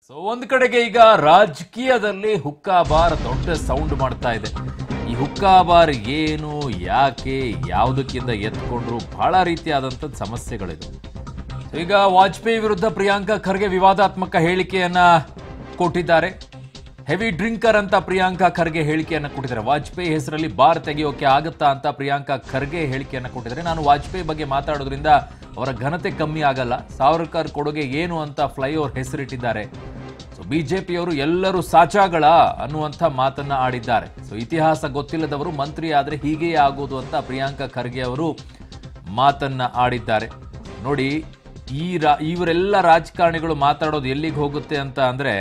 so ಒಂದ್ ಕಡೆಗೆ ಈಗ ರಾಜಕೀಯದಲ್ಲಿ ಹುಕ್ಕಾಬಾರ್ ದೊಡ್ಡ ಸೌಂಡ್ ಮಾಡ್ತಾ ಇದೆ ಈ ಹುಕ್ಕಾಬಾರ್ ಏನು ಯಾಕೆ ಯಾವುದಕ್ಕಿಂತ ಎತ್ಕೊಂಡ್ರು ಬಹಳ ರೀತಿಯಾದಂಥ ಸಮಸ್ಯೆಗಳಿದೆ So ಈಗ ವಾಜಪೇಯಿ ವಿರುದ್ಧ ಪ್ರಿಯಾಂಕಾ ಖರ್ಗೆ ವಿವಾದಾತ್ಮಕ ಹೇಳಿಕೆಯನ್ನ ಕೊಟ್ಟಿದ್ದಾರೆ ಹೆವಿ ಡ್ರಿಂಕರ್ ಅಂತ ಪ್ರಿಯಾಂಕಾ ಖರ್ಗೆ ಹೇಳಿಕೆಯನ್ನ ಕೊಟ್ಟಿದ್ದಾರೆ ವಾಜಪೇಯಿ ಹೆಸರಲ್ಲಿ ಬಾರ್ ತೆಗೆಯೋಕೆ ಆಗುತ್ತಾ ಅಂತ ಪ್ರಿಯಾಂಕಾ ಖರ್ಗೆ ಹೇಳಿಕೆಯನ್ನ ಕೊಟ್ಟಿದ್ದಾರೆ ನಾನು ವಾಜಪೇಯಿ ಬಗ್ಗೆ ಮಾತಾಡೋದ್ರಿಂದ ಅವರ ಘನತೆ ಕಮ್ಮಿ ಆಗಲ್ಲ ಸಾವರ್ಕರ್ ಕೊಡುಗೆ ಏನು ಅಂತ ಫ್ಲೈಓವರ್ ಹೆಸರಿಟ್ಟಿದ್ದಾರೆ ಸೊ ಬಿಜೆಪಿಯವರು ಎಲ್ಲರೂ ಸಾಚಾಗಳ ಅನ್ನುವಂಥ ಮಾತನ್ನ ಆಡಿದ್ದಾರೆ ಸೊ ಇತಿಹಾಸ ಗೊತ್ತಿಲ್ಲದವರು ಮಂತ್ರಿ ಆದ್ರೆ ಹೀಗೆಯೇ ಆಗೋದು ಅಂತ ಪ್ರಿಯಾಂಕಾ ಖರ್ಗೆ ಅವರು ಮಾತನ್ನ ಆಡಿದ್ದಾರೆ ನೋಡಿ ಈ ರಾ ಇವರೆಲ್ಲ ರಾಜಕಾರಣಿಗಳು ಮಾತಾಡೋದು ಎಲ್ಲಿಗೆ ಹೋಗುತ್ತೆ ಅಂತ ಅಂದ್ರೆ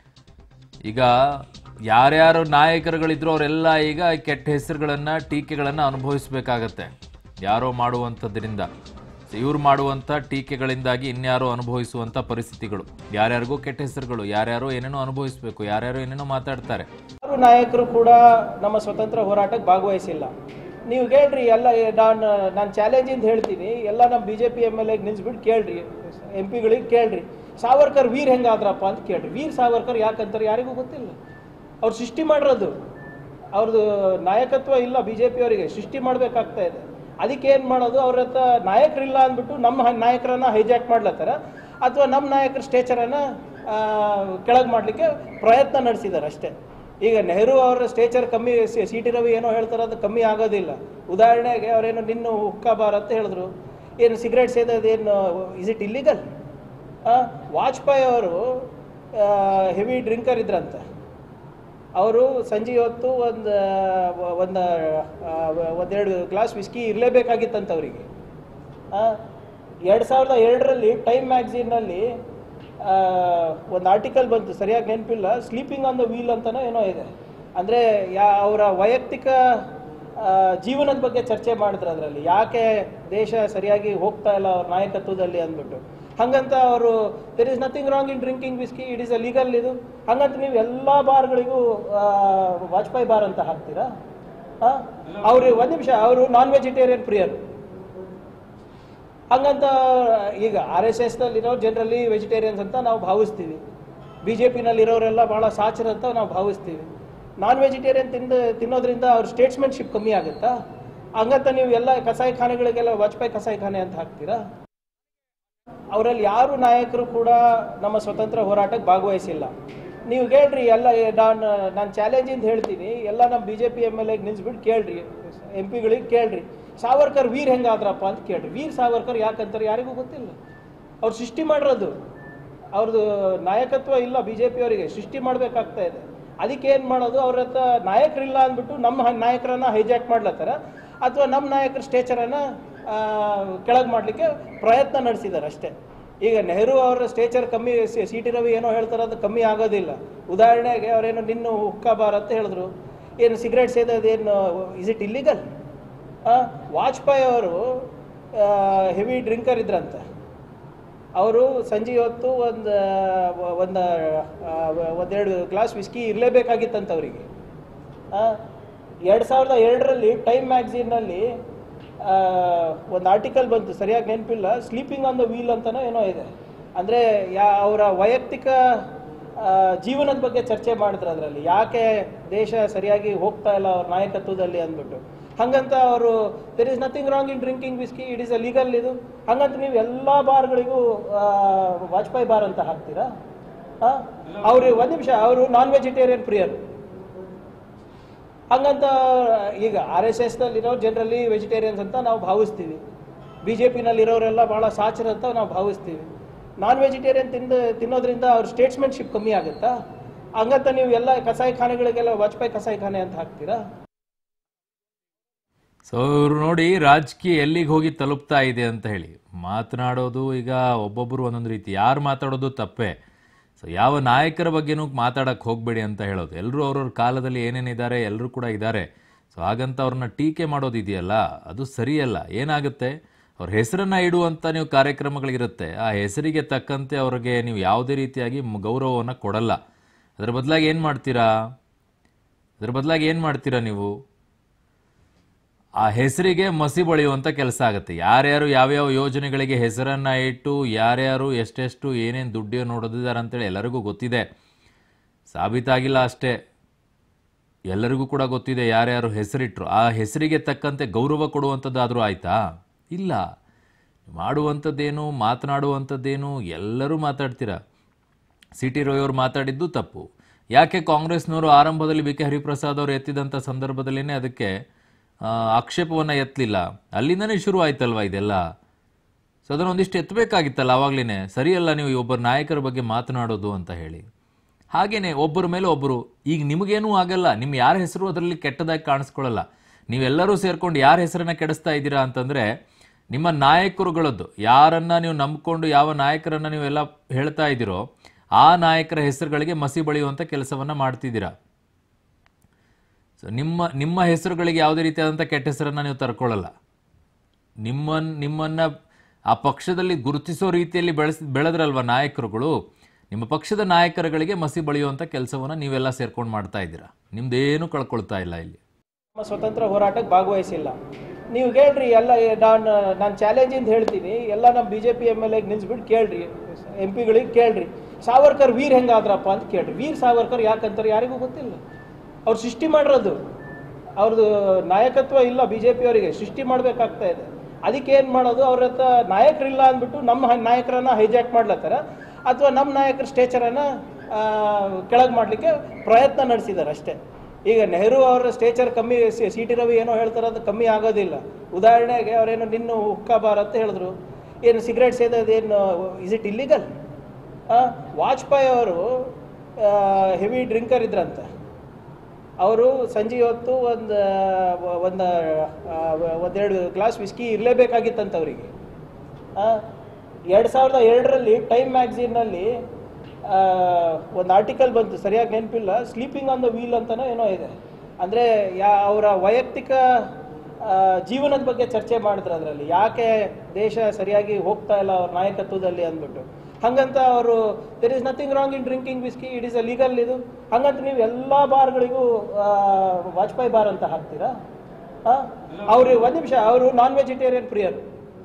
ಈಗ ಯಾರ್ಯಾರು ನಾಯಕರುಗಳಿದ್ರು ಅವರೆಲ್ಲ ಈಗ ಕೆಟ್ಟ ಹೆಸರುಗಳನ್ನ ಟೀಕೆಗಳನ್ನ ಅನುಭವಿಸಬೇಕಾಗತ್ತೆ ಯಾರೋ ಮಾಡುವಂಥದ್ರಿಂದ ಇವ್ರು ಮಾಡುವಂಥ ಟೀಕೆಗಳಿಂದಾಗಿ ಇನ್ಯಾರೋ ಅನುಭವಿಸುವಂಥ ಪರಿಸ್ಥಿತಿಗಳು ಯಾರ್ಯಾರಿಗೂ ಕೆಟ್ಟ ಹೆಸರುಗಳು ಯಾರ್ಯಾರೋ ಏನೇನೋ ಅನುಭವಿಸಬೇಕು ಯಾರ್ಯಾರೋ ಏನೇನೋ ಮಾತಾಡ್ತಾರೆ ಯಾರು ನಾಯಕರು ಕೂಡ ನಮ್ಮ ಸ್ವತಂತ್ರ ಹೋರಾಟಕ್ಕೆ ಭಾಗವಹಿಸಿಲ್ಲ ನೀವು ಕೇಳ್ರಿ ಎಲ್ಲ ನಾನು ನಾನು ಚಾಲೆಂಜಿಂದ ಹೇಳ್ತೀನಿ ಎಲ್ಲ ನಮ್ಮ B J P M L ಎಗೆ ನಿಲ್ಸ್ಬಿಟ್ಟು ಕೇಳ್ರಿ ಎಂ ಪಿಗಳಿಗೆ ಕೇಳ್ರಿ ಸಾವರ್ಕರ್ ವೀರ್ ಹೆಂಗಾದ್ರಪ್ಪ ಅಂತ ಕೇಳ್ರಿ ವೀರ್ ಸಾವರ್ಕರ್ ಯಾಕಂತಾರೆ ಯಾರಿಗೂ ಗೊತ್ತಿಲ್ಲ ಅವ್ರು ಸೃಷ್ಟಿ ಮಾಡಿರೋದು ಅವ್ರದ್ದು ನಾಯಕತ್ವ ಇಲ್ಲ ಬಿ ಜೆ ಪಿಯವರಿಗೆ ಸೃಷ್ಟಿ ಮಾಡಬೇಕಾಗ್ತಾ ಇದೆ ಅದಕ್ಕೆ ಏನು ಮಾಡೋದು ಅವ್ರ ಹತ್ರ ನಾಯಕರಿಲ್ಲ ಅಂದ್ಬಿಟ್ಟು ನಮ್ಮ ಹ- ನಾಯಕರನ್ನ ಹೈಜಾಕ್ ಮಾಡ್ಲತ್ತಾರ ಅಥವಾ ನಮ್ಮ ನಾಯಕರ ಸ್ಟೇಚರನ್ನು ಕೆಳಗೆ ಮಾಡಲಿಕ್ಕೆ ಪ್ರಯತ್ನ ನಡೆಸಿದ್ದಾರೆ ಅಷ್ಟೇ ಈಗ ನೆಹರು ಅವರ ಸ್ಟೇಚರ್ ಕಮ್ಮಿ ಸಿ ಟಿ ರವಿ ಏನೋ ಹೇಳ್ತಾರೆ ಅದು ಕಮ್ಮಿ ಆಗೋದಿಲ್ಲ ಉದಾಹರಣೆಗೆ ಅವರೇನು ನಿನ್ನ ಹುಕ್ಕಾಬಾರ್ ಅಂತ ಹೇಳಿದ್ರು ಏನು ಸಿಗರೇಟ್ ಸೇದೋದೇನು ಇಸ್ ಇಟ್ ಇಲ್ಲಿಗಲ್ ವಾಜಪೇಯಿ ಅವರು ಹೆವಿ ಡ್ರಿಂಕರ್ ಇದ್ರಂತೆ ಅವರು ಸಂಜೆ ಹೊತ್ತು ಒಂದು ಒಂದು ಒಂದೆರಡು ಗ್ಲಾಸ್ ವಿಸ್ಕಿ ಇರಲೇಬೇಕಾಗಿತ್ತಂತ ಅವರಿಗೆ ಎರಡು ಸಾವಿರದ ಎರಡರಲ್ಲಿ ಟೈಮ್ ಮ್ಯಾಗ್ಝೀನಲ್ಲಿ ಒಂದು ಆರ್ಟಿಕಲ್ ಬಂತು ಸರಿಯಾಗಿ ನೆನಪಿಲ್ಲ ಸ್ಲೀಪಿಂಗ್ ಆನ್ ದ ವೀಲ್ ಅಂತನೋ ಏನೋ ಇದೆ ಅಂದರೆ ಯಾ ಅವರ ವೈಯಕ್ತಿಕ ಆ, ಜೀವನದ ಬಗ್ಗೆ ಚರ್ಚೆ ಮಾಡಿದ್ರು ಅದರಲ್ಲಿ ಯಾಕೆ ದೇಶ ಸರಿಯಾಗಿ ಹೋಗ್ತಾ ಇಲ್ಲ ಅವ್ರ ನಾಯಕತ್ವದಲ್ಲಿ ಅಂದ್ಬಿಟ್ಟು ಹಂಗಂತ ಅವರು there is nothing wrong in drinking whisky it is a legal ಇದು ಹಂಗಂತ ನೀವು ಎಲ್ಲ ಬಾರ್ಗಳಿಗೂ ಆ, ವಾಜಪೇಯಿ ಬಾರ್ ಅಂತ ಹಾಕ್ತೀರಾ ಅವರು ಒಂದು ನಿಮಿಷ ಅವರು ನಾನ್ ವೆಜಿಟೇರಿಯನ್ ಪ್ರಿಯರು ಹಂಗಂತ ಈಗ ಆರ್ ಎಸ್ ಎಸ್ನಲ್ಲಿರೋ ಜನರಲಿ ವೆಜಿಟೇರಿಯನ್ಸ್ ಅಂತ ನಾವು ಭಾವಿಸ್ತೀವಿ ಬಿ ಜೆ ಪಿನಲ್ಲಿರೋರೆಲ್ಲ ಭಾಳ ಸಾಚರ ಅಂತ ನಾವು ಭಾವಿಸ್ತೀವಿ ನಾನ್ ವೆಜಿಟೇರಿಯನ್ ತಿಂದ ತಿನ್ನೋದ್ರಿಂದ ಅವ್ರ ಸ್ಟೇಟ್ಸ್ಮೆನ್ಶಿಪ್ ಕಮ್ಮಿ ಆಗುತ್ತಾ ಹಂಗಂತ ನೀವು ಎಲ್ಲ ಕಸಾಯಿಖಾನೆಗಳಿಗೆಲ್ಲ ವಾಜಪೇಯಿ ಕಸಾಯಿಖಾನೆ ಅಂತ ಹಾಕ್ತೀರಾ ಅವರಲ್ಲಿ ಯಾರು ನಾಯಕರು ಕೂಡ ನಮ್ಮ ಸ್ವತಂತ್ರ ಹೋರಾಟಕ್ಕೆ ಭಾಗವಹಿಸಿಲ್ಲ ನೀವು ಕೇಳ್ರಿ ಎಲ್ಲ ನಾನು ನಾನು ಚಾಲೆಂಜಿಂದ ಹೇಳ್ತೀನಿ ಎಲ್ಲ ನಮ್ಮ B J P M L ಎಗೆ ನಿಲ್ಸ್ಬಿಟ್ಟು ಕೇಳ್ರಿ ಎಂ ಪಿಗಳಿಗೆ ಕೇಳ್ರಿ ಸಾವರ್ಕರ್ ವೀರ್ ಹೆಂಗಾದ್ರಪ್ಪ ಅಂತ ಕೇಳ್ರಿ ವೀರ್ ಸಾವರ್ಕರ್ ಯಾಕಂತಾರೆ ಯಾರಿಗೂ ಗೊತ್ತಿಲ್ಲ ಅವ್ರು ಸೃಷ್ಟಿ ಮಾಡಿರೋದು ಅವ್ರದ್ದು ನಾಯಕತ್ವ ಇಲ್ಲ ಬಿ ಜೆ ಪಿಯವರಿಗೆ ಸೃಷ್ಟಿ ಮಾಡಬೇಕಾಗ್ತಾ ಇದೆ ಅದಕ್ಕೆ ಏನು ಮಾಡೋದು ಅವ್ರ ಹತ್ರ ನಾಯಕರಿಲ್ಲ ಅಂದ್ಬಿಟ್ಟು ನಮ್ಮ ಹ- ನಾಯಕರನ್ನ ಹೈಜಾಕ್ ಮಾಡ್ಲತ್ತಾರ ಅಥವಾ ನಮ್ಮ ನಾಯಕರ ಸ್ಟೇಚರನ್ನು ಕೆಳಗೆ ಮಾಡಲಿಕ್ಕೆ ಪ್ರಯತ್ನ ನಡೆಸಿದ್ದಾರೆ ಅಷ್ಟೇ ಈಗ ನೆಹರು ಅವರ ಸ್ಟೇಚರ್ ಕಮ್ಮಿ ಸಿ ಟಿ ರವಿ ಏನೋ ಹೇಳ್ತಾರೆ ಅದು ಕಮ್ಮಿ ಆಗೋದಿಲ್ಲ ಉದಾಹರಣೆಗೆ ಅವರೇನು ನಿನ್ನ ಹುಕ್ಕಾಬಾರ್ ಅಂತ ಹೇಳಿದ್ರು ಏನು ಸಿಗರೇಟ್ ಸೇದೋದೇನು ಇಸ್ ಇಟ್ ಇಲ್ಲಿಗಲ್ ವಾಜಪೇಯಿ ಅವರು ಹೆವಿ ಡ್ರಿಂಕರ್ ಇದ್ರಂತೆ ಅವರು ಸಂಜೆ ಹೊತ್ತು ಒಂದು ಒಂದು ಒಂದೆರಡು ಗ್ಲಾಸ್ ವಿಸ್ಕಿ ಇರಲೇಬೇಕಾಗಿತ್ತಂತ ಅವರಿಗೆ ಎರಡು ಸಾವಿರದ ಎರಡರಲ್ಲಿ ಟೈಮ್ ಮ್ಯಾಗ್ಝೀನಲ್ಲಿ ಒಂದು ಆರ್ಟಿಕಲ್ ಬಂತು ಸರಿಯಾಗಿ ನೆನಪಿಲ್ಲ ಸ್ಲೀಪಿಂಗ್ ಆನ್ ದ ವೀಲ್ ಅಂತನೋ ಏನೋ ಇದೆ ಅಂದರೆ ಯಾ ಅವರ ವೈಯಕ್ತಿಕ ಆ, ಜೀವನದ ಬಗ್ಗೆ ಚರ್ಚೆ ಮಾಡಿದ್ರು ಅದರಲ್ಲಿ ಯಾಕೆ ದೇಶ ಸರಿಯಾಗಿ ಹೋಗ್ತಾ ಇಲ್ಲ ಅವ್ರ ನಾಯಕತ್ವದಲ್ಲಿ ಅಂದ್ಬಿಟ್ಟು ಹಂಗಂತ ಅವರು there is nothing wrong in drinking whisky it is a legal ಇದು ಹಂಗಂತ ನೀವು ಎಲ್ಲ ಬಾರ್ಗಳಿಗೂ ಆ, ವಾಜಪೇಯಿ ಬಾರ್ ಅಂತ ಹಾಕ್ತೀರಾ ಅವರು ಒಂದು ನಿಮಿಷ ಅವರು ನಾನ್ ವೆಜಿಟೇರಿಯನ್ ಪ್ರಿಯರು ಹಂಗಂತ ಈಗ ಆರ್ ಎಸ್ ಎಸ್ನಲ್ಲಿರೋ ಜನರಲಿ ವೆಜಿಟೇರಿಯನ್ಸ್ ಅಂತ ನಾವು ಭಾವಿಸ್ತೀವಿ ಬಿ ಜೆ ಪಿನಲ್ಲಿರೋರೆಲ್ಲ ಭಾಳ ಸಾಚರ ಅಂತ ನಾವು ಭಾವಿಸ್ತೀವಿ ನಾನ್ ವೆಜಿಟೇರಿಯನ್ ತಿಂದ ತಿನ್ನೋದ್ರಿಂದ ಅವ್ರ ಸ್ಟೇಟ್ಸ್ಮೆನ್ಶಿಪ್ ಕಮ್ಮಿ ಆಗುತ್ತಾ ಹಂಗಂತ ನೀವು ಎಲ್ಲ ಕಸಾಯಿಖಾನೆಗಳಿಗೆಲ್ಲ ವಾಜಪೇಯಿ ಕಸಾಯಿಖಾನೆ ಅಂತ ಹಾಕ್ತೀರಾ ಸೊ ಇವ್ರು ನೋಡಿ ರಾಜಕೀಯ ಎಲ್ಲಿಗೆ ಹೋಗಿ ತಲುಪ್ತಾ ಇದೆ ಅಂತ ಹೇಳಿ ಮಾತನಾಡೋದು ಈಗ ಒಬ್ಬೊಬ್ಬರು ಒಂದೊಂದು ರೀತಿ ಯಾರು ಮಾತಾಡೋದು ತಪ್ಪೇ ಸೊ ಯಾವ ನಾಯಕರ ಬಗ್ಗೆನೂ ಮಾತಾಡಕ್ಕೆ ಹೋಗಬೇಡಿ ಅಂತ ಹೇಳೋದು ಎಲ್ಲರೂ ಅವ್ರವ್ರ ಕಾಲದಲ್ಲಿ ಏನೇನಿದ್ದಾರೆ ಎಲ್ಲರೂ ಕೂಡ ಇದ್ದಾರೆ ಸೊ ಹಾಗಂತ ಅವ್ರನ್ನ ಟೀಕೆ ಮಾಡೋದಿದೆಯಲ್ಲ ಅದು ಸರಿಯಲ್ಲ ಏನಾಗುತ್ತೆ ಅವ್ರ ಹೆಸರನ್ನ ಇಡುವಂಥ ನೀವು ಕಾರ್ಯಕ್ರಮಗಳಿರುತ್ತೆ ಆ ಹೆಸರಿಗೆ ತಕ್ಕಂತೆ ಅವ್ರಿಗೆ ನೀವು ಯಾವುದೇ ರೀತಿಯಾಗಿ ಮ್- ಗೌರವವನ್ನು ಕೊಡಲ್ಲ ಅದ್ರ ಬದಲಾಗಿ ಏನು ಮಾಡ್ತೀರಾ ಅದ್ರ ಬದಲಾಗಿ ಏನು ಮಾಡ್ತೀರಾ ನೀವು ಆ ಹೆಸರಿಗೆ ಮಸಿ ಬಳಿಯುವಂಥ ಕೆಲಸ ಆಗುತ್ತೆ ಯಾರ್ಯಾರು ಯಾವ್ಯಾವ ಯೋಜನೆಗಳಿಗೆ ಹೆಸರನ್ನು ಇಟ್ಟು ಯಾರ್ಯಾರು ಎಷ್ಟೆಷ್ಟು ಏನೇನು ದುಡ್ಡು ನೋಡೋದಿದ್ದಾರೆ ಅಂತೇಳಿ ಎಲ್ಲರಿಗೂ ಗೊತ್ತಿದೆ ಸಾಬೀತಾಗಿಲ್ಲ ಅಷ್ಟೇ ಎಲ್ಲರಿಗೂ ಕೂಡ ಗೊತ್ತಿದೆ ಯಾರ್ಯಾರು ಹೆಸರಿಟ್ರು ಆ ಹೆಸರಿಗೆ ತಕ್ಕಂತೆ ಗೌರವ ಕೊಡುವಂಥದ್ದಾದರೂ ಆಯಿತಾ ಇಲ್ಲ ಮಾಡುವಂಥದ್ದೇನು ಮಾತನಾಡುವಂಥದ್ದೇನು ಎಲ್ಲರೂ ಮಾತಾಡ್ತೀರಾ ಸಿ ಟಿ ರವಿ ಅವರು ಮಾತಾಡಿದ್ದು ತಪ್ಪು ಯಾಕೆ ಕಾಂಗ್ರೆಸ್ನವರು ಆರಂಭದಲ್ಲಿ ಬಿ ಕೆ ಹರಿಪ್ರಸಾದ್ ಅವರು ಎತ್ತಿದಂಥ ಸಂದರ್ಭದಲ್ಲೇ ಅದಕ್ಕೆ ಆಕ್ಷೇಪವನ್ನು ಎತ್ತಲಿಲ್ಲ ಅಲ್ಲಿಂದನೇ ಶುರು ಆಯ್ತಲ್ವಾ ಇದೆಲ್ಲ ಸೊ ಅದನ್ನ ಒಂದಿಷ್ಟು ಎತ್ತಬೇಕಾಗಿತ್ತಲ್ಲ ಆವಾಗಲೇ ಸರಿಯಲ್ಲ ನೀವು ಈ ಒಬ್ಬರ ನಾಯಕರ ಬಗ್ಗೆ ಮಾತನಾಡೋದು ಅಂತ ಹೇಳಿ ಹಾಗೇನೆ ಒಬ್ಬರ ಮೇಲೆ ಒಬ್ಬರು ಈಗ ನಿಮಗೇನೂ ಆಗಲ್ಲ ನಿಮ್ಮ ಯಾರ ಹೆಸರು ಅದರಲ್ಲಿ ಕೆಟ್ಟದಾಗಿ ಕಾಣಿಸ್ಕೊಳ್ಳಲ್ಲ ನೀವೆಲ್ಲರೂ ಸೇರ್ಕೊಂಡು ಯಾರ ಹೆಸರನ್ನ ಕೆಡಿಸ್ತಾ ಇದ್ದೀರಾ ಅಂತಂದ್ರೆ ನಿಮ್ಮ ನಾಯಕರುಗಳದ್ದು ಯಾರನ್ನ ನೀವು ನಂಬ್ಕೊಂಡು ಯಾವ ನಾಯಕರನ್ನ ನೀವೆಲ್ಲ ಹೇಳ್ತಾ ಇದ್ದೀರೋ ಆ ನಾಯಕರ ಹೆಸರುಗಳಿಗೆ ಮಸಿ ಬಳಿಯುವಂಥ ಕೆಲಸವನ್ನ ಮಾಡ್ತಿದ್ದೀರಾ ಸೊ ನಿಮ್ಮ ನಿಮ್ಮ ಹೆಸರುಗಳಿಗೆ ಯಾವುದೇ ರೀತಿಯಾದಂಥ ಕೆಟ್ಟ ಹೆಸರನ್ನ ನೀವು ತರ್ಕೊಳ್ಳಲ್ಲ ನಿಮ್ಮನ್ ನಿಮ್ಮನ್ನ ಆ ಪಕ್ಷದಲ್ಲಿ ಗುರುತಿಸೋ ರೀತಿಯಲ್ಲಿ ಬೆಳೆಸ್ ಬೆಳೆದ್ರಲ್ವ ನಾಯಕರುಗಳು ನಿಮ್ಮ ಪಕ್ಷದ ನಾಯಕರುಗಳಿಗೆ ಮಸಿ ಬಳಿಯುವಂಥ ಕೆಲಸವನ್ನ ನೀವೆಲ್ಲ ಸೇರ್ಕೊಂಡು ಮಾಡ್ತಾ ಇದ್ದೀರಾ ನಿಮ್ದೇನು ಕಳ್ಕೊಳ್ತಾ ಇಲ್ಲ ಇಲ್ಲಿ ನಮ್ಮ ಸ್ವತಂತ್ರ ಹೋರಾಟಕ್ಕೆ ಭಾಗವಹಿಸಿಲ್ಲ ನೀವು ಕೇಳ್ರಿ ಎಲ್ಲ ನಾನು ನಾನು ಚಾಲೆಂಜಿಂದ ಹೇಳ್ತೀನಿ ಎಲ್ಲ ನಮ್ಮ B J P M L ಎಗೆ ನಿಲ್ಸ್ಬಿಟ್ಟು ಕೇಳ್ರಿ ಎಂ ಪಿಗಳಿಗೆ ಕೇಳ್ರಿ ಸಾವರ್ಕರ್ ವೀರ್ ಹೆಂಗಾದ್ರಪ್ಪ ಅಂತ ಕೇಳ್ರಿ ವೀರ್ ಸಾವರ್ಕರ್ ಯಾಕಂತಾರೆ ಯಾರಿಗೂ ಗೊತ್ತಿಲ್ಲ ಅವ್ರು ಸೃಷ್ಟಿ ಮಾಡಿರೋದು ಅವ್ರದ್ದು ನಾಯಕತ್ವ ಇಲ್ಲ ಬಿ ಜೆ ಅವರಿಗೆ ಸೃಷ್ಟಿ ಮಾಡಬೇಕಾಗ್ತಾ ಇದೆ ಅದಕ್ಕೆ ಏನು ಮಾಡೋದು ಅವ್ರ ಹತ್ರ ನಾಯಕರಿಲ್ಲ ಅಂದ್ಬಿಟ್ಟು ನಮ್ಮ ಹ- ನಾಯಕರನ್ನ ಹೈಜಾಕ್ ಮಾಡ್ಲತ್ತಾರ ಅಥವಾ ನಮ್ಮ ನಾಯಕರ ಸ್ಟೇಚರನ್ನು ಕೆಳಗೆ ಮಾಡಲಿಕ್ಕೆ ಪ್ರಯತ್ನ ನಡೆಸಿದ್ದಾರೆ ಅಷ್ಟೇ ಈಗ ನೆಹರು ಅವರ ಸ್ಟೇಚರ್ ಕಮ್ಮಿ ಸಿ ಟಿ ರವಿ ಏನೋ ಹೇಳ್ತಾರೆ ಅದು ಕಮ್ಮಿ ಆಗೋದಿಲ್ಲ ಉದಾಹರಣೆಗೆ ಅವರೇನೋ ನಿನ್ನ ಹುಕ್ಕಾಬಾರ್ ಅಂತ ಹೇಳಿದ್ರು ಏನು ಸಿಗರೇಟ್ ಸೇದೋದೇನು ಇಸ್ ಇಟ್ ಇಲ್ಲಿಗಲ್ ವಾಜಪೇಯಿ ಅವರು ಹೆವಿ ಡ್ರಿಂಕರ್ ಇದ್ರಂತೆ ಅವರು ಸಂಜೆ ಹೊತ್ತು ಒಂದು ಒಂದು ಒಂದೆರಡು ಗ್ಲಾಸ್ ವಿಸ್ಕಿ ಇರಲೇಬೇಕಾಗಿತ್ತಂತ ಅವರಿಗೆ ಎರಡು ಸಾವಿರದ ಎರಡರಲ್ಲಿ ಟೈಮ್ ಮ್ಯಾಗ್ಝೀನಲ್ಲಿ ಒಂದು ಆರ್ಟಿಕಲ್ ಬಂತು ಸರಿಯಾಗಿ ನೆನಪಿಲ್ಲ ಸ್ಲೀಪಿಂಗ್ ಆನ್ ದ ವೀಲ್ ಅಂತನೋ ಏನೋ ಇದೆ ಅಂದರೆ ಯಾ ಅವರ ವೈಯಕ್ತಿಕ ಆ, ಜೀವನದ ಬಗ್ಗೆ ಚರ್ಚೆ ಮಾಡಿದ್ರು ಅದರಲ್ಲಿ ಯಾಕೆ ದೇಶ ಸರಿಯಾಗಿ ಹೋಗ್ತಾ ಇಲ್ಲ ಅವ್ರ ನಾಯಕತ್ವದಲ್ಲಿ ಅಂದ್ಬಿಟ್ಟು ಹಂಗಂತ ಅವರು there is nothing wrong in drinking whisky it is a legal ಇದು ಹಂಗಂತ ನೀವು ಎಲ್ಲ ಬಾರ್ಗಳಿಗೂ ವಾಜಪೇಯಿ ಬಾರ್ ಅಂತ ಹಾಕ್ತೀರಾ ಅವರು ಒಂದು ನಿಮಿಷ ಅವರು ನಾನ್ ವೆಜಿಟೇರಿಯನ್ ಪ್ರಿಯರು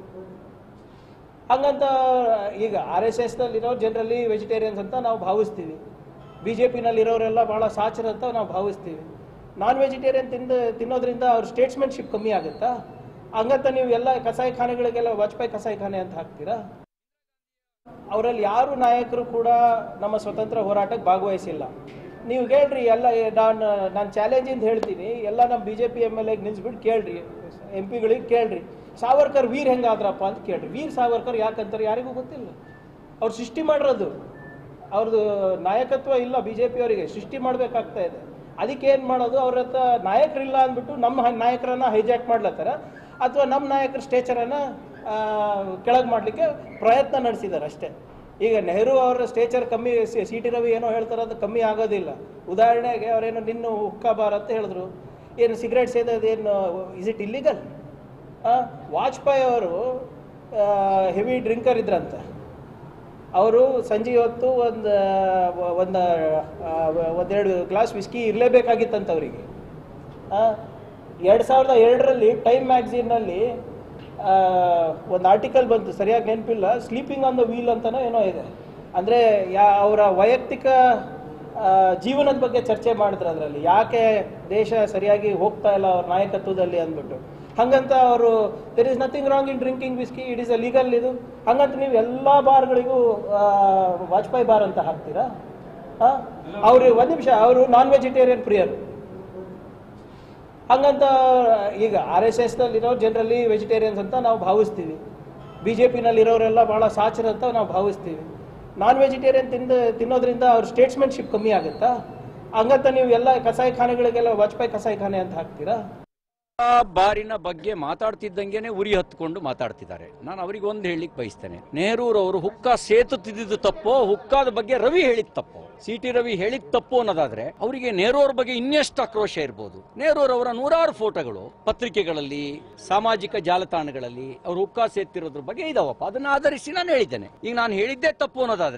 ಹಂಗಂತ ಈಗ ಆರ್ ಎಸ್ ಎಸ್ನಲ್ಲಿರೋ ಜನರಲಿ ವೆಜಿಟೇರಿಯನ್ಸ್ ಅಂತ ನಾವು ಭಾವಿಸ್ತೀವಿ ಬಿ ಜೆ ಪಿನಲ್ಲಿರೋರೆಲ್ಲ ಭಾಳ ಸಾಚರ ಅಂತ ನಾವು ಭಾವಿಸ್ತೀವಿ ನಾನ್ ವೆಜಿಟೇರಿಯನ್ ತಿಂದು ತಿನ್ನೋದ್ರಿಂದ ಅವ್ರ ಸ್ಟೇಟ್ಸ್ಮೆಂಟ್ಶಿಪ್ ಕಮ್ಮಿ ಆಗುತ್ತಾ ಹಂಗಂತ ನೀವು ಎಲ್ಲ ಕಸಾಯಿಖಾನೆಗಳಿಗೆಲ್ಲ ವಾಜಪೇಯಿ ಕಸಾಯಿಖಾನೆ ಅಂತ ಹಾಕ್ತೀರಾ ಅವರಲ್ಲಿ ಯಾರು ನಾಯಕರು ಕೂಡ ನಮ್ಮ ಸ್ವತಂತ್ರ ಹೋರಾಟಕ್ಕೆ ಭಾಗವಹಿಸಿಲ್ಲ ನೀವು ಕೇಳ್ರಿ ಎಲ್ಲ ನಾನು ನಾನು ಚಾಲೆಂಜಿಂದ ಹೇಳ್ತೀನಿ ಎಲ್ಲ ನಮ್ಮ B J P M L ಎಗೆ ನಿಲ್ಸ್ಬಿಟ್ಟು ಕೇಳ್ರಿ ಎಂ ಪಿಗಳಿಗೆ ಕೇಳ್ರಿ ಸಾವರ್ಕರ್ ವೀರ್ ಹೆಂಗಾದ್ರಪ್ಪ ಅಂತ ಕೇಳ್ರಿ ವೀರ್ ಸಾವರ್ಕರ್ ಯಾಕಂತಾರೆ ಯಾರಿಗೂ ಗೊತ್ತಿಲ್ಲ ಅವ್ರು ಸೃಷ್ಟಿ ಮಾಡಿರೋದು ಅವ್ರದ್ದು ನಾಯಕತ್ವ ಇಲ್ಲ ಬಿ ಜೆ ಅವರಿಗೆ ಸೃಷ್ಟಿ ಮಾಡಬೇಕಾಗ್ತಾ ಇದೆ ಅದಕ್ಕೆ ಏನು ಮಾಡೋದು ಅವ್ರ ಹತ್ರ ನಾಯಕರಿಲ್ಲ ಅಂದ್ಬಿಟ್ಟು ನಮ್ಮ ಹ- ನಾಯಕರನ್ನ ಹೈಜಾಕ್ ಮಾಡ್ಲತ್ತಾರ ಅಥವಾ ನಮ್ಮ ನಾಯಕರ ಸ್ಟೇಚರನ್ನು ಕೆಳಗೆ ಮಾಡಲಿಕ್ಕೆ ಪ್ರಯತ್ನ ನಡೆಸಿದ್ದಾರೆ ಅಷ್ಟೇ ಈಗ ನೆಹರು ಅವರ ಸ್ಟೇಚರ್ ಕಮ್ಮಿ ಸಿ ಟಿ ರವಿ ಏನೋ ಹೇಳ್ತಾರೆ ಅದು ಕಮ್ಮಿ ಆಗೋದಿಲ್ಲ ಉದಾಹರಣೆಗೆ ಅವರೇನೋ ನಿನ್ನ ಹುಕ್ಕಾಬಾರ್ ಅಂತ ಹೇಳಿದ್ರು ಏನು ಸಿಗರೇಟ್ ಸೇದೋದೇನು ಇಸ್ ಇಟ್ ಇಲ್ಲಿಗಲ್ ವಾಜಪೇಯಿ ಅವರು ಹೆವಿ ಡ್ರಿಂಕರ್ ಇದ್ರಂತೆ ಅವರು ಸಂಜೆ ಹೊತ್ತು ಒಂದು ಒಂದು ಒಂದೆರಡು ಗ್ಲಾಸ್ ವಿಸ್ಕಿ ಇರಲೇಬೇಕಾಗಿತ್ತಂತ ಅವರಿಗೆ ಎರಡು ಸಾವಿರದ ಎರಡರಲ್ಲಿ ಟೈಮ್ ಮ್ಯಾಗ್ಝೀನಲ್ಲಿ ಒಂದು ಆರ್ಟಿಕಲ್ ಬಂತು ಸರಿಯಾಗಿ ನೆನಪಿಲ್ಲ ಸ್ಲೀಪಿಂಗ್ ಆನ್ ದ ವೀಲ್ ಅಂತನೋ ಏನೋ ಇದೆ ಅಂದರೆ ಯಾ ಅವರ ವೈಯಕ್ತಿಕ ಆ, ಜೀವನದ ಬಗ್ಗೆ ಚರ್ಚೆ ಮಾಡಿದ್ರು ಅದರಲ್ಲಿ ಯಾಕೆ ದೇಶ ಸರಿಯಾಗಿ ಹೋಗ್ತಾ ಇಲ್ಲ ಅವ್ರ ನಾಯಕತ್ವದಲ್ಲಿ ಅಂದ್ಬಿಟ್ಟು ಹಂಗಂತ ಅವರು there is nothing wrong in drinking whisky it is a legal ಇದು ಹಂಗಂತ ನೀವು ಎಲ್ಲ ಬಾರ್ಗಳಿಗೂ ವಾಜಪೇಯಿ ಬಾರ್ ಅಂತ ಹಾಕ್ತೀರಾ ಅವರು ಒಂದು ನಿಮಿಷ ಅವರು ನಾನ್ ವೆಜಿಟೇರಿಯನ್ ಪ್ರಿಯರು ಹಂಗಂತ ಈಗ ಆರ್ ಎಸ್ ಎಸ್ನಲ್ಲಿರೋ ಜನರಲಿ ವೆಜಿಟೇರಿಯನ್ಸ್ ಅಂತ ನಾವು ಭಾವಿಸ್ತೀವಿ ಬಿ ಜೆ ಪಿನಲ್ಲಿರೋರೆಲ್ಲ ಭಾಳ ಸಾಚರ ಅಂತ ನಾವು ಭಾವಿಸ್ತೀವಿ ನಾನ್ ವೆಜಿಟೇರಿಯನ್ ತಿಂದು ತಿನ್ನೋದ್ರಿಂದ ಅವ್ರ ಸ್ಟೇಟ್ಸ್ಮೆಂಟ್ಶಿಪ್ ಕಮ್ಮಿ ಆಗುತ್ತಾ ಹಂಗಂತ ನೀವು ಎಲ್ಲ ಕಸಾಯಿಖಾನೆಗಳಿಗೆಲ್ಲ ವಾಜಪೇಯಿ ಕಸಾಯಿಖಾನೆ ಅಂತ ಹಾಕ್ತೀರಾ ಆ ಬಾರಿನ ಬಗ್ಗೆ ಮಾತಾಡ್ತಿದ್ದಂಗೆನೆ ಉರಿ ಹತ್ಕೊಂಡು ಮಾತಾಡ್ತಿದ್ದಾರೆ ನಾನು ಅವರಿಗೆ ಒಂದು ಹೇಳಲಿಕ್ಕೆ ಬಯಸ್ತೇನೆ ನೆಹರೂರವರು ಹುಕ್ಕ ಸೇತು ತಿದ್ದಿದ್ದು ತಪ್ಪೋ ಹುಕ್ಕಾದ ಬಗ್ಗೆ ರವಿ ಹೇಳಿದ ತಪ್ಪೋ ಸಿ ಟಿ ರವಿ ಹೇಳಿದ ತಪ್ಪು ಅನ್ನೋದಾದ್ರೆ ಅವರಿಗೆ ನೆಹರು ಅವ್ರ ಬಗ್ಗೆ ಇನ್ನೆಷ್ಟು ಆಕ್ರೋಶ ಇರ್ಬೋದು ನೆಹರೂರವರ ನೂರಾರು ಫೋಟೋಗಳು ಪತ್ರಿಕೆಗಳಲ್ಲಿ ಸಾಮಾಜಿಕ ಜಾಲತಾಣಗಳಲ್ಲಿ ಅವರು ಹುಕ್ಕ ಸೇತಿರೋದ್ರ ಬಗ್ಗೆ ಇದಾವಪ್ಪ ಅದನ್ನ ಆಧರಿಸಿ ನಾನು ಹೇಳಿದ್ದೇನೆ ಈಗ ನಾನು ಹೇಳಿದ್ದೇ ತಪ್ಪು ಅನ್ನೋದಾದ್ರೆ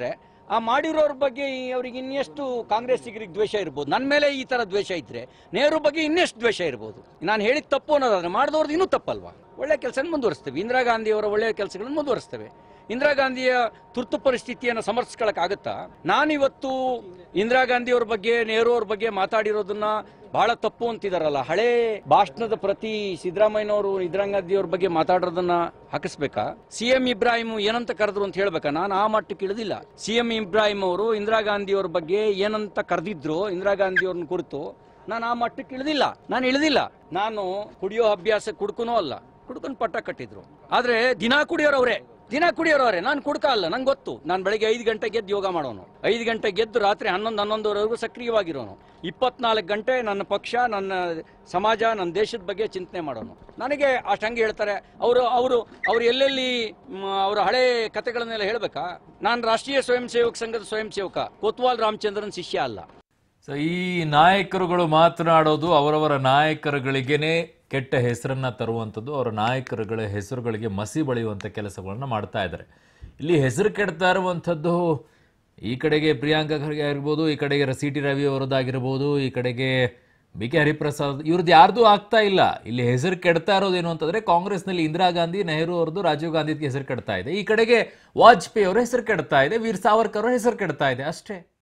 ಆ ಮಾಡಿರೋರ ಬಗ್ಗೆ ಈ ಅವ್ರಿಗೆ ಇನ್ನೆಷ್ಟು ಕಾಂಗ್ರೆಸ್ಸಿಗರಿಗೆ ದ್ವೇಷ ಇರ್ಬೋದು ನನ್ನ ಮೇಲೆ ಈ ತರ ದ್ವೇಷ ಇದ್ರೆ ನೆಹರು ಬಗ್ಗೆ ಇನ್ನೆಷ್ಟು ದ್ವೇಷ ಇರ್ಬೋದು ನಾನು ಹೇಳಿದ ತಪ್ಪು ಅನ್ನೋದಾದ್ರೆ ಮಾಡಿದವ್ರದ್ದು ಇನ್ನೂ ತಪ್ಪಲ್ವಾ ಒಳ್ಳೆ ಕೆಲಸ ಮುಂದುವರಿಸ್ತೇವೆ ಇಂದಿರಾ ಗಾಂಧಿಯವರ ಒಳ್ಳೆಯ ಕೆಲಸಗಳನ್ನು ಮುಂದುವರಿಸ್ತೇವೆ ಇಂದಿರಾ ಗಾಂಧಿಯ ತುರ್ತು ಪರಿಸ್ಥಿತಿಯನ್ನು ಸಮರ್ಥಿಸ್ಕೊಳಕ್ಕಾಗತ್ತಾ ನಾನಿವತ್ತು ಇಂದಿರಾ ಗಾಂಧಿಯವ್ರ ಬಗ್ಗೆ ನೆಹರು ಅವ್ರ ಬಗ್ಗೆ ಮಾತಾಡಿರೋದನ್ನ ಬಹಳ ತಪ್ಪು ಅಂತಿದಾರಲ್ಲ ಹಳೆ ಭಾಷಣದ ಪ್ರತಿ ಸಿದ್ದರಾಮಯ್ಯನವರು ಇಂದಿರಾ ಗಾಂಧಿಯವ್ರ ಬಗ್ಗೆ ಮಾತಾಡೋದನ್ನ ಹಾಕಿಸ್ಬೇಕಾ ಸಿ ಎಂ ಇಬ್ರಾಹಿಂ ಏನಂತ ಕರೆದ್ರು ಅಂತ ಹೇಳ್ಬೇಕಾ ನಾನು ಆ ಮಟ್ಟಕ್ಕೆ ಇಳಿದಿಲ್ಲ ಸಿ ಎಂ ಇಬ್ರಾಹಿಂ ಅವರು ಇಂದಿರಾ ಗಾಂಧಿಯವ್ರ ಬಗ್ಗೆ ಏನಂತ ಕರೆದಿದ್ರು ಇಂದಿರಾ ಗಾಂಧಿಯವ್ರನ್ನ ಕುರಿತು ನಾನು ಆ ಮಟ್ಟಕ್ಕೆ ಇಳಿದಿಲ್ಲ ನಾನು ಇಳಿದಿಲ್ಲ ನಾನು ಕುಡಿಯೋ ಅಭ್ಯಾಸ ಕುಡ್ಕನೂ ಅಲ್ಲ ಕುಡ್ಕೊಂಡು ಪಟ್ಟ ಕಟ್ಟಿದ್ರು ಆದ್ರೆ ದಿನಾ ಕುಡಿಯೋರವ್ರೆ ದಿನ ಕುಡಿಯೋರವ್ರೆ ನಾನು ಕುಡ್ಕ ಅಲ್ಲ ನಂಗೆ ಗೊತ್ತು ನಾನು ಬೆಳಗ್ಗೆ ಐದು ಗಂಟೆ ಗೆದ್ದು ಯೋಗ ಮಾಡೋನು ಐದು ಗಂಟೆ ಗೆದ್ದು ರಾತ್ರಿ ಹನ್ನೊಂದು ಹನ್ನೊಂದುವರೆಗೂ ಸಕ್ರಿಯವಾಗಿರೋನು ಇಪ್ಪತ್ನಾಲ್ಕು ಗಂಟೆ ನನ್ನ ಪಕ್ಷ ನನ್ನ ಸಮಾಜ ನನ್ನ ದೇಶದ ಬಗ್ಗೆ ಚಿಂತನೆ ಮಾಡೋನು ನನಗೆ ಅಷ್ಟು ಹಂಗೆ ಹೇಳ್ತಾರೆ ಅವರು ಅವರು ಅವ್ರು ಎಲ್ಲೆಲ್ಲಿ ಮ್, ಅವ್ರ ಹಳೆ ಕತೆಗಳನ್ನೆಲ್ಲ ಹೇಳ್ಬೇಕಾ ನಾನು ರಾಷ್ಟ್ರೀಯ ಸ್ವಯಂ ಸೇವಕ ಸಂಘದ ಸ್ವಯಂ ಸೇವಕ ಕೋತ್ವಾಲ್ ರಾಮಚಂದ್ರನ್ ಶಿಷ್ಯ ಅಲ್ಲ ಸೊ ಈ ನಾಯಕರುಗಳು ಮಾತನಾಡೋದು ಅವರವರ ನಾಯಕರುಗಳಿಗೇನೆ ಕೆಟ್ಟ ಹೆಸರನ್ನ ತರುವಂಥದ್ದು ಅವರ ನಾಯಕರುಗಳ ಹೆಸರುಗಳಿಗೆ ಮಸಿ ಬಳಿಯುವಂಥ ಕೆಲಸಗಳನ್ನ ಮಾಡ್ತಾ ಇದ್ದಾರೆ ಇಲ್ಲಿ ಹೆಸರು ಕೆಡ್ತಾ ಇರುವಂಥದ್ದು ಈ ಕಡೆಗೆ ಪ್ರಿಯಾಂಕಾ ಖರ್ಗೆ ಆಗಿರ್ಬೋದು ಈ ಕಡೆಗೆ ಸಿ ಟಿ ರವಿ ಅವರದ್ದಾಗಿರ್ಬೋದು ಈ ಕಡೆಗೆ ಬಿ ಕೆ ಹರಿಪ್ರಸಾದ್ ಇವ್ರದ್ದು ಯಾರ್ದು ಆಗ್ತಾ ಇಲ್ಲ ಇಲ್ಲಿ ಹೆಸರು ಕೆಡ್ತಾ ಇರೋದೇನು ಅಂತಂದ್ರೆ ಕಾಂಗ್ರೆಸ್ನಲ್ಲಿ ಇಂದಿರಾ ಗಾಂಧಿ ನೆಹರು ಅವ್ರದ್ದು ರಾಜೀವ್ ಗಾಂಧಿ ಹೆಸರು ಕೆಡ್ತಾ ಇದೆ ಈ ಕಡೆಗೆ ವಾಜಪೇಯಿ ಅವರ ಹೆಸರು ಕೆಡ್ತಾ ಇದೆ ವೀರ್ ಸಾವರ್ಕರ್ ಅವ್ರ ಹೆಸರು ಕೆಡ್ತಾ ಇದೆ ಅಷ್ಟೇ